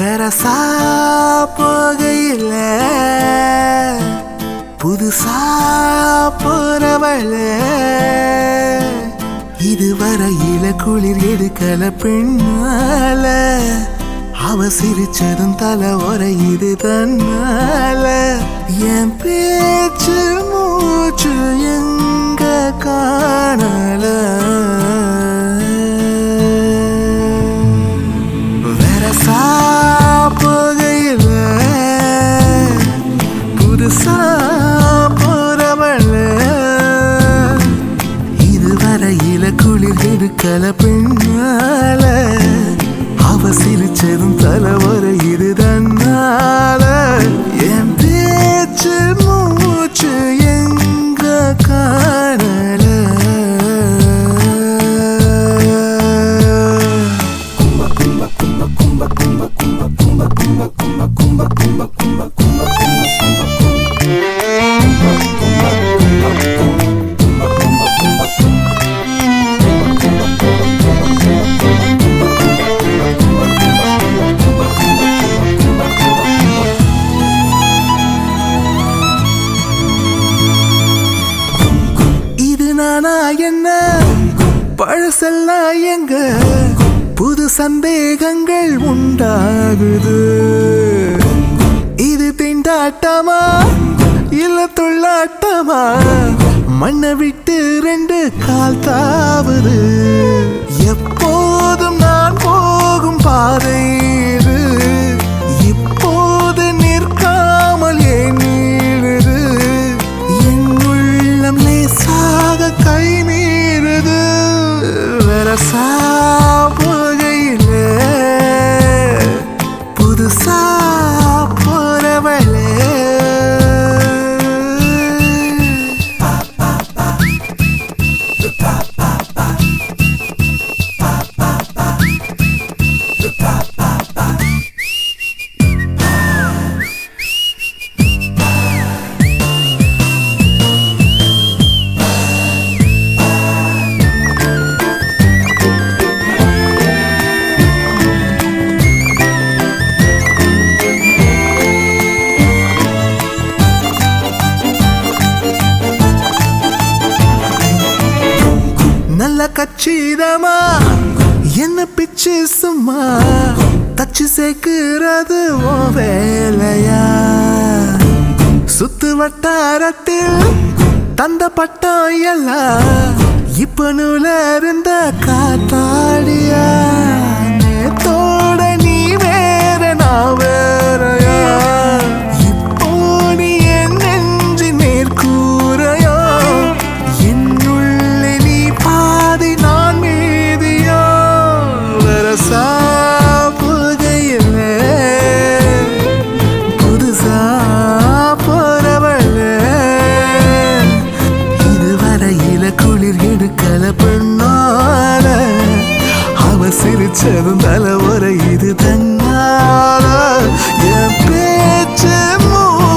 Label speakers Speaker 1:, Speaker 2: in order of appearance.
Speaker 1: வெரசா போகையில் புதுசா போறவள இதுவரையில குளிர் எடுக்கல பெண்ணால அவ சிரிச்சதும் தலை உரையுது தன்னால என் பேச்சு மூச்சு எங்க காணல வெரசா போகையில் புதுசா போறவள இதுவரையில குளிர் எடுக்கல பெண்ணால அவ சிரிச்சதும் தலைவரை இது தன்னால என் பேச்சு மூச்சு எங்க காணல இது நானா என்ன பழசெல்லாம் எங்க புது சந்தேகங்கள் உண்டாகுது இது திண்டாட்டமா இல்ல தொள்ளாட்டமா மண்ணை விட்டு ரெண்டு கால் தாவுது எப்போதும் நான் போகும் பாதை இது இப்போது நிற்காமல் ஏன் நீடுது என் உள்ளம் லேசாக கை மீறுது வரசா போகையிலே புதுசா போறவளே நல்ல கச்சிதமா என்ன பிச்சு சும்மா தச்சு சேர்க்கிறது ஓ வேலையா சுத்து வட்டாரத்தில் தந்த பட்டம் எல்லாம் இப்ப நூல இருந்த காத்தாடியா நேத்தோட நீ வேற நான் வேறயா இப்போ நீ என் நெஞ்சு நேர்கூறையா என்னுள்ளே நீ பாதி நான் மீதியா வரசா புகையிலே புதுசா போறவளே இதுவரையில குளிர் எடுக்கல பெண்ணால அவ சிரிச்சதும் தலை ஒரு இது தன்னால என் பேச்சு மூ